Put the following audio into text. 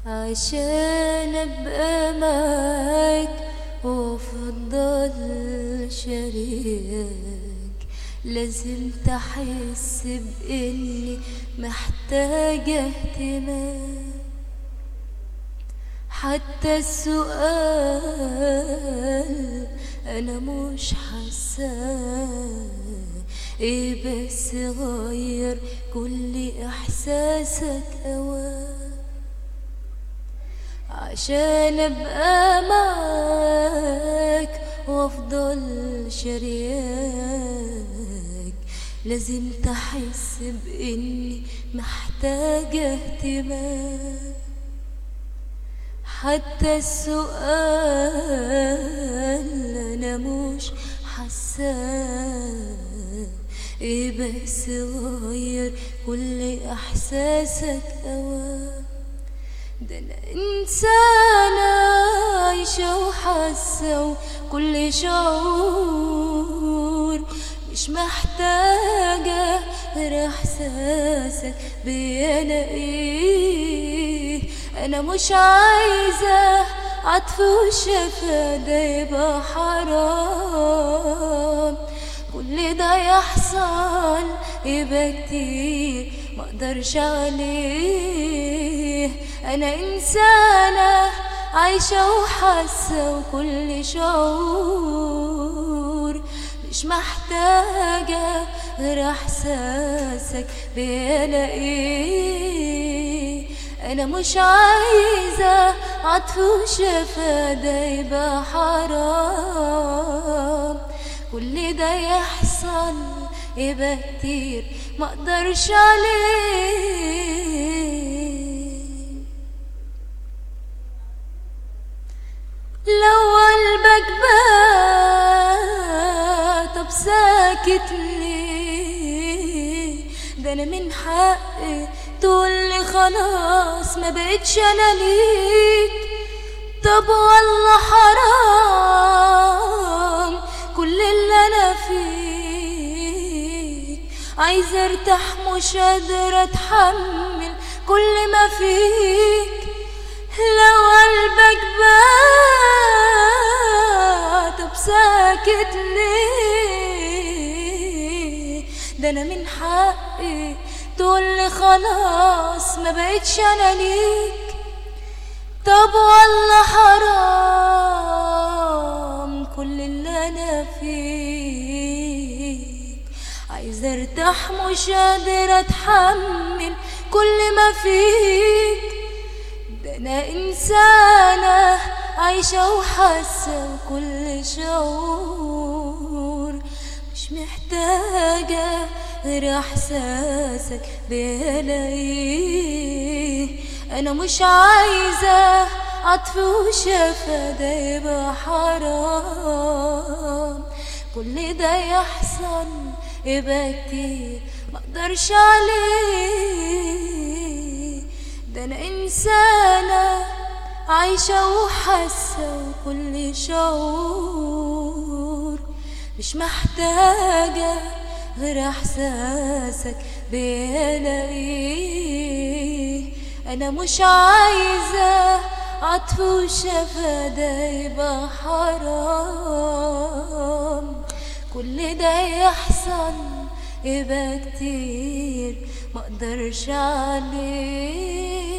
عشان ابقى معاك وافضل شريك لازم تحس باني محتاجة اهتمام حتى السؤال انا مش حاساه ايه بس غير كل احساسك اوام عشان ابقى معاك وافضل شرياك لازم تحس باني محتاجة اهتمام حتى السؤال انا مش حاساه ايه بس غير كل احساسك اوام ده انا انسانة عايشة وحاسة وكل شعور مش محتاجة غير احساسك بي انا ايه انا مش عايزة عطف وشفا ده يبقى حرام كل ده يحصل يبقى كتير مقدرش عليه انا انسانة عايشة وحاسة وكل شعور مش محتاجة غير احساسك بلاقيه انا مش عايزة عطف وشفا ده يبقى حرام كل ده يحصل يبقى كتير مقدرش عليه لو قلبك بقى طب ساكت ليه ده انا من حقي تقولي خلاص ما بقتش انا ليك طب والله حرام كل اللي انا فيك عايزه ارتاح مش قادره اتحمل كل ما فيك لو قلبك بقى طب ساكت ليه ده انا من حقي تقولي خلاص ما بقتش انا ليك طب والله حرام كل اللي انا فيك عايزه ارتاح مش قادره اتحمل كل ما فيك ده انا انسانه عايشه وحاسه وكل شعور مش محتاجه غير احساسك بلاقيه انا مش عايزه عطف وشفا ده يبقى حرام كل ده يحصل يبقى كتير مقدرش عليه ده انا انسانه عايشه وحاسه وكل شعور مش محتاجه غير احساسك بلاقيه انا مش عايزه عطف وشفا ده يبقى حرام كل ده يحصل يبقى كتير مقدرش عليه